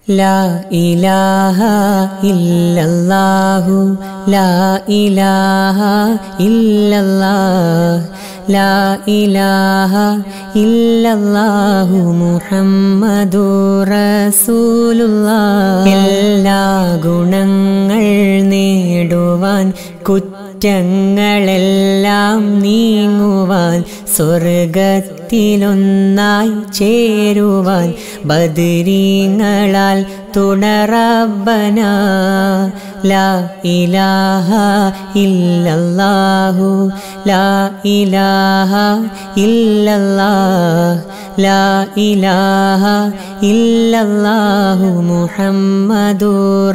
لا إله إلا الله لا إله إلا الله لا إله إلا الله محمد رسول الله എല്ലാ ഗുണങ്ങൾ നേടുവാൻ കുറ്റങ്ങളെല്ലാം നീങ്ങുവാൻ സ്വർഗത്തിലൊന്നായി ചേരുവാൻ ബദരീങ്ങളാൽ തുണറബന ലാ ഇലാഹ ഇല്ലല്ലാഹു ലാ ഇലാഹ ഇല്ലല്ലാഹ് ലാ ഇലാഹ ഇല്ലല്ലാഹു മുഹമ്മദു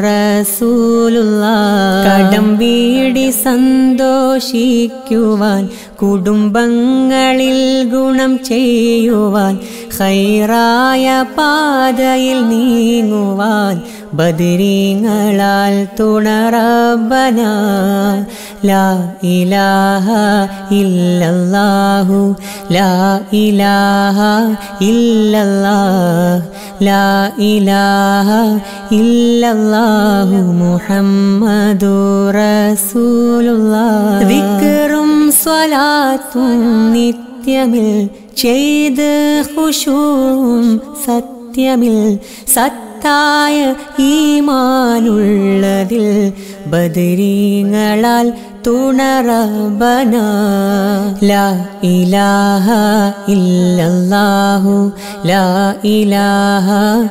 റസൂലുള്ളാഹ് കടം വീടി സന്തോഷിക്കുവാൻ കുടുംബങ്ങളിൽ ഗുണം ചെയ്യുവാൻ ഹൈറായ പാതയിൽ നീങ്ങുവാൻ ബദരീങ്ങളാൽ തുണറബന ലാ ഇലാഹ ഇല്ലല്ലാഹു ലാ ഇലാഹ ഇല്ലല്ലാഹ് ലാ ഇലാഹ ഇല്ലല്ലാഹു മുഹമ്മദു റസൂലുള്ളാഹ് ദിക്റും സ്വലാത്തും നിത്യമിൽ ചെയ്ത് ഖുശൂഉം സത്യമിൽ സത്തായ ഈമാനുള്ളതിൽ ബദരീങ്ങളാൽ തുണറബന ലാ ഇലാഹ ഇല്ലല്ലാഹു ലാ ഇലാഹ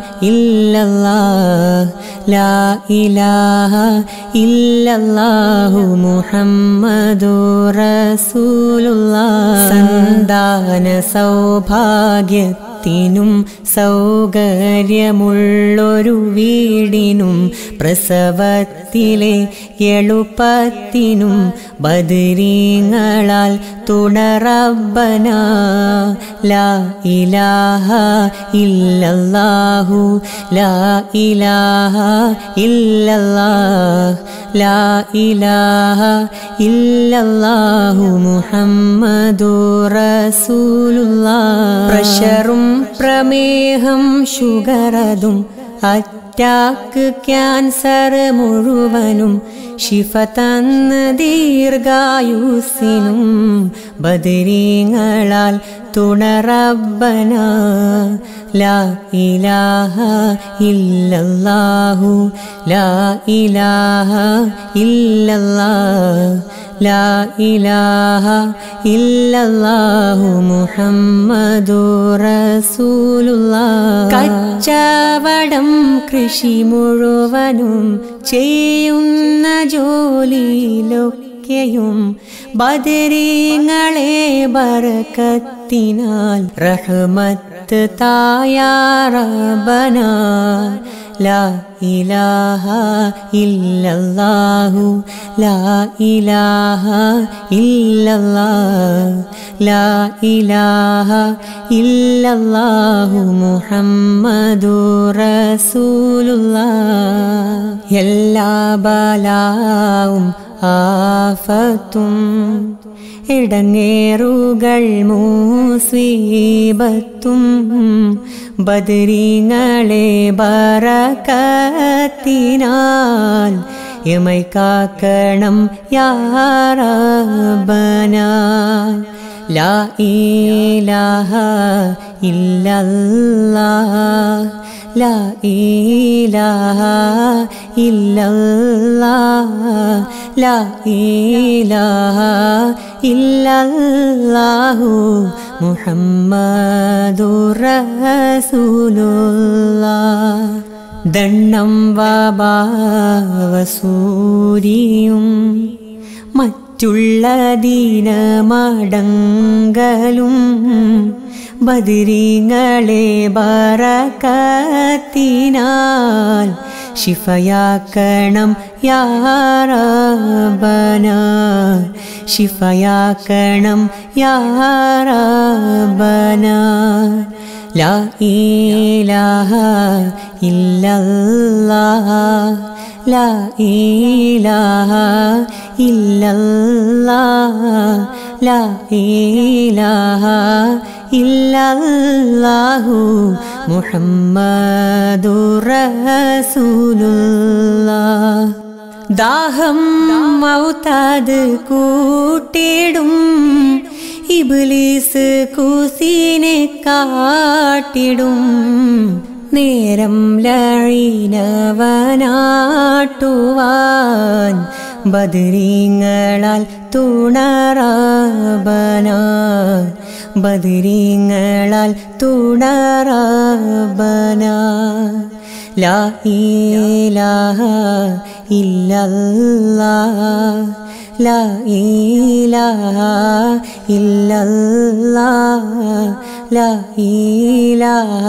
ഇല്ലല്ലാഹ് ലാ ഇലാഹ ഇല്ലല്ലാഹു മുഹമ്മദു റസൂലുള്ളാഹ് സന്താന സൗഭാഗ്യത്തിനും സൗകര്യമുള്ളൊരു വീടിനും പ്രസവത്തിലെ എളുപ്പത്തിനും ബദരീങ്ങളാൽ തുണറബന ലാ ഇലാഹ ഇല്ലല്ലാഹു ലാ ഇലാഹ ഇല്ലല്ലാഹ് ലാ ഇലാഹ ഇല്ലല്ലാഹു മുഹമ്മദു റസൂലുള്ളാഹ് പ്രഷറും പ്രമേഹം ഷുഗറതും അറ്റാക്ക് ക്യാൻസർ മുഴുവനും ശിഫ തന്ന് ദീർഘായുസിനും ബദരീങ്ങളാൽ തുണറബന ലാ ഇലാഹ ഇല്ലല്ലാഹു ലാ ഇലാഹ ഇല്ലല്ലാഹ് ലാ ഇലാഹ ഇല്ലല്ലാഹു മുഹമ്മദു റസൂലുള്ളാഹ് കച്ചവടം കൃഷി മുഴുവനും ചെയ്യുന്ന ജോലിയിലൊക്കെയും ബദരീങ്ങളെ ബറക്കത്തിനാൽ റഹ്മത്ത് തായാറബന ലാ ഇലാഹ ഇല്ലല്ലാഹു ലാ ഇലാഹ ഇല്ലല്ലാഹ് ലാ ഇലാഹ ഇല്ലല്ലാഹു മുഹമ്മദു റസൂലുള്ളാഹ് എല്ലാ ബലാവും ആഫത്തും ഇടങ്ങേറുകൾ മൂസീബത്തും ബദരീങ്ങളെ ബറക്കത്തിനാൽ യമൈക്കാക്കണം യാറബന ലാ ഇലാഹ ഇല്ലല്ലാഹ് ലാ ഇലാഹ ഇല്ലല്ലാഹ് ലാ ഇലാഹ ഇല്ലല്ലാഹു മുഹമ്മദുർ റസൂലുള്ളാഹ് ദണ്ണം വാബാവസൂരിയും മറ്റുള്ള ദീനമടങ്കലും ബദിരീങ്ങളെ ബറക്കത്തിനാൽ ശിഫയാക്കണം യാറബന ശിഫയാക്കണം യാറബന ലാ ഇലാഹ ഇല്ലല്ലാഹ് ലാ ഇലാഹ ഇല്ലല്ലാഹ് ലാ ഇലാഹ ഇല്ലല്ലാഹു മുഹമ്മദുർ റസൂലുള്ളാഹ് ദാഹം മൗതാത് കൂട്ടിടും ഇബ്ലീസ് കൂസിനെ കാട്ടിടും നേരം ലഴീനവനാട്ടുവാൻ ബദരീങ്ങളാൽ തുണറാബന ബദരീങ്ങളാൽ തുണറാബന ലാ ഇലാഹ ഇല്ലല്ലാഹ് ലാ ഇലാഹ ഇല്ലല്ലാഹ് ലാ ഇലാഹ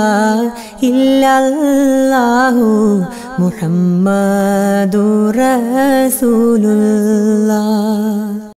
ഇല്ലല്ലാഹു മുഹമ്മദുർ റസൂലുള്ളാഹ്